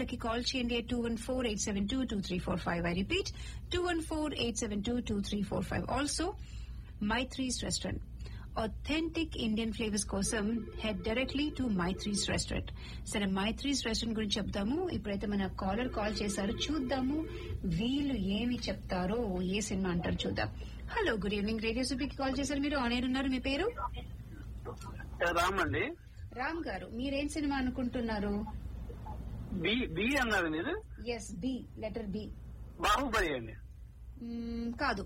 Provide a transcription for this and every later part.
వాళ్ళకి కాల్ చేయండి two one four eight seven two two three four five I repeat two one four eight seven two two three four five also Maithri's restaurant authentic Indian flavours కోసం head directly to Maithri's restaurant సరే Maithri's restaurant గురించి చెప్తాము ఇప్పుడైతే మన caller call చేశారు చూద్దాము వీళ్ళు ఏమి చెప్తారో ఏ సినిమా అంటారు చూద్దాం హలో గుడ్ ఈవినింగ్ రేడియో సుబీకి కాల్ చేశారు మీరు ఆన్ ఎయిర్ ఉన్నారు మీ పేరు రామ్ అండి రామ్ గారు మీరేం సినిమా అనుకుంటున్నారు బి బి అన్నారు మీరు yes B letter B Baahubali అండి కాదు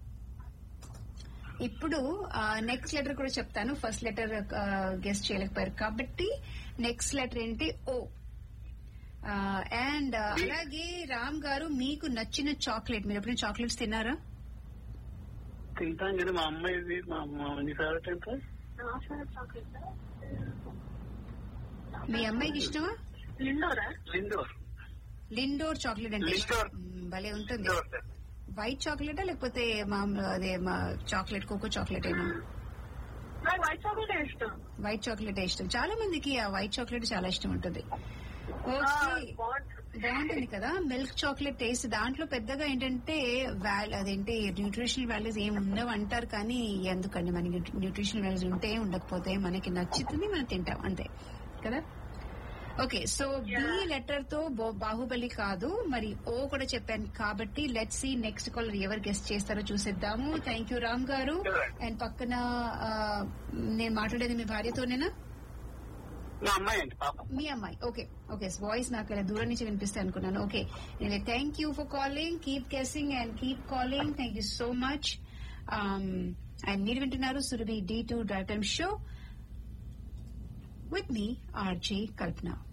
ఇప్పుడు నెక్స్ట్ లెటర్ కూడా చెప్తాను ఫస్ట్ లెటర్ గెస్ట్ చేయలేకపోయారు కాబట్టి నెక్స్ట్ లెటర్ ఏంటి ఓ అండ్ అలాగే రామ్ గారు మీకు నచ్చిన చాక్లెట్ మీరు ఎప్పుడైనా చాక్లెట్స్ తిన్నారా తింటాం కదా మా అమ్మాయి మా మా మీ ఫేవరెట్ ఎంత మీ అమ్మాయికి ఇష్టమా లిండోర్ లిండోర్ చాక్లెట్ అంటే ఇష్టం. లిండోర్. మ్మ్, భలే ఉంటుంది లిండోర్ వైట్ చాక్లెటా లేకపోతే మామూలు అదే మా చాక్లెట్ కోకో చాక్లెట్ అయినా నాకు వైట్ చాక్లెట్ ఇష్టం వైట్ చాక్లెట్ ఇష్టం చాలా మందికి ఆ వైట్ చాక్లెట్ చాలా ఇష్టం ఉంటుంది ఓకే బాగుంటుంది కదా మిల్క్ చాక్లెట్ టేస్ట్ దాంట్లో పెద్దగా ఏంటంటే వాల్ అదేంటి న్యూట్రిషనల్ వాల్యూస్ ఏమి ఉండవు అంటారు కానీ ఎందుకండి మనకి న్యూట్రిషనల్ వాల్యూస్ ఉంటే ఉండకపోతే మనకి నచ్చుతుంది మనం తింటాం అంతే కదా ఓకే సో బి లెటర్ తో బో- బాహుబలి కాదు మరి ఓ కూడా చెప్పాను కాబట్టి లెట్ సి నెక్స్ట్ కాల్ ఎవరు గెస్ట్ చేస్తారో చూసేద్దాము థ్యాంక్ యూ రామ్ గారు అండ్ పక్కన ఆ, నేను మాట్లాడేది మీ భార్యతోనేనా మా అమ్మాయి అండి పాప మీ అమ్మాయి ఓకే ఓకే వాయిస్ నాకు ఇలా దూరం నుంచి వినిపిస్తే అనుకున్నాను ఓకే నేను thank you for calling keep guessing and keep calling thank you so much and మీరు వింటున్నారు Surabhi D two drive time show with me RJ Kalpana